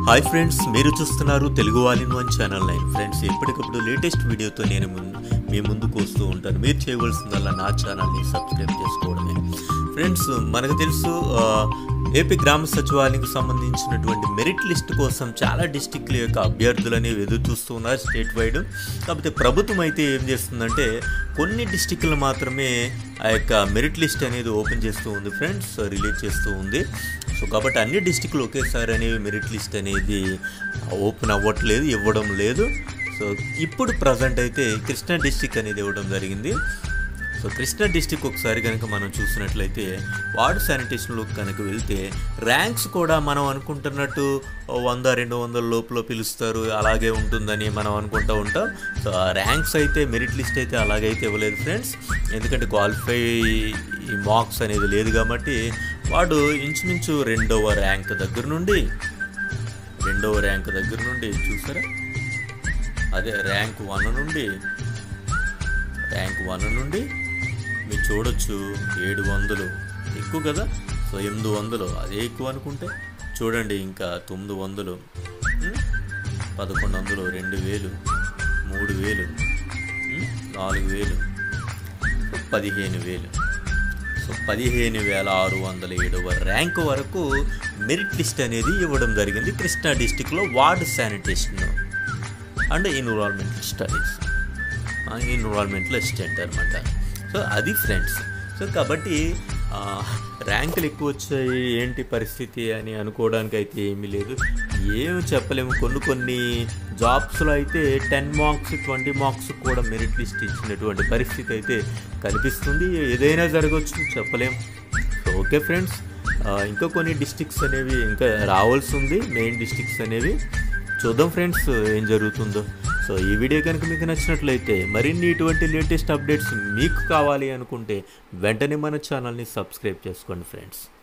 Hi friends మీరు చూస్తున్నారు తెలుగు వాలిన్ వన్ ఛానల్ నైన్ ఫ్రెండ్స్ ఎప్పటికప్పుడు లేటెస్ట్ వీడియోతో నేను ముం- మీ ముందుకు వస్తూ ఉంటాను మీరు చేయవలసిందల్లా నా ఛానల్ని సబ్స్క్రైబ్ చేసుకోవడమే ఫ్రెండ్స్ మనకు తెలుసు ఆ, ఏపీ గ్రామ సచివాలయానికి సంబంధించినటువంటి మెరిట్ లిస్ట్ కోసం చాలా డిస్టిక్ల యొక్క అభ్యర్థులు అనేవి ఎదురు చూస్తూ ఉన్నారు స్టేట్ వైడ్ కాకపోతే ప్రభుత్వం అయితే ఏం చేస్తుందంటే కొన్ని డిస్టిక్లు మాత్రమే ఆ యొక్క మెరిట్ లిస్ట్ అనేది ఓపెన్ చేస్తూ ఉంది ఫ్రెండ్స్ రిలీజ్ చేస్తూ ఉంది సో కాబట్టి అన్ని డిస్టిక్లు ఒకేసారి అనేవి మెరిట్ లిస్ట్ అనేది ఓపెన్ అవ్వట్లేదు ఇవ్వడం లేదు సో ఇప్పుడు ప్రజెంట్ అయితే కృష్ణా డిస్టిక్ అనేది ఇవ్వడం జరిగింది సో కృష్ణా డిస్టిక్ ఒకసారి కనుక మనం చూసినట్లయితే వార్డు శానిటేషన్లో కనుక వెళ్తే ర్యాంక్స్ కూడా మనం అనుకుంటున్నట్టు వంద రెండు వందల లోపల పిలుస్తారు అలాగే ఉంటుందని మనం అనుకుంటూ ఉంటాం సో ఆ ర్యాంక్స్ అయితే మెరిట్ లిస్ట్ అయితే అలాగైతే ఇవ్వలేదు ఫ్రెండ్స్ ఎందుకంటే క్వాలిఫై మార్క్స్ అనేది లేదు కాబట్టి వాడు ఇంచుమించు రెండవ ర్యాంక్ దగ్గర నుండి రెండవ ర్యాంక్ దగ్గర నుండి చూసారా అదే ర్యాంక్ వన్ నుండి ర్యాంక్ వన్ నుండి మీరు చూడొచ్చు ఏడు వందలు ఎక్కువ కదా సో ఎనిమిది వందలు అదే ఎక్కువ అనుకుంటే చూడండి ఇంకా తొమ్మిది వందలు ఉం? పదకొండు వందలు రెండు వేలు మూడు వేలు ఉం? నాలుగు వేలు పదిహేను వేలు సో పదిహేను వేల ఆరు వందల ఏడవ ర్యాంక్ వరకు మెరిట్ లిస్ట్ అనేది ఇవ్వడం జరిగింది కృష్ణా డిస్టిక్లో ward sanitation and environmental studies environmental assistant అనమాట సో అది ఫ్రెండ్స్ సో కాబట్టి ఆ, ర్యాంకులు ఎక్కువ వచ్చాయి ఏంటి పరిస్థితి అని అనుకోవడానికి అయితే ఏమీ లేదు ఏమి చెప్పలేము కొన్ని కొన్ని జాబ్స్లో అయితే టెన్ మార్క్స్ ట్వంటీ మార్క్స్ కూడా మెరిట్ లిస్ట్ ఇచ్చినటువంటి పరిస్థితి అయితే కనిపిస్తుంది ఏదైనా జరగవచ్చు చెప్పలేము సో ఓకే ఫ్రెండ్స్ ఆ, ఇంకా కొన్ని డిస్టిక్స్ అనేవి ఇంకా రావాల్సి ఉంది మెయిన్ డిస్టిక్స్ అనేవి చూద్దాం ఫ్రెండ్స్ ఏం జరుగుతుందో సో ఈ వీడియో కనుక మీకు నచ్చినట్లయితే మరిన్ని ఇటువంటి లేటెస్ట్ అప్డేట్స్ మీకు కావాలి అనుకుంటే వెంటనే మన ఛానల్ని సబ్స్క్రైబ్ చేసుకోండి ఫ్రెండ్స్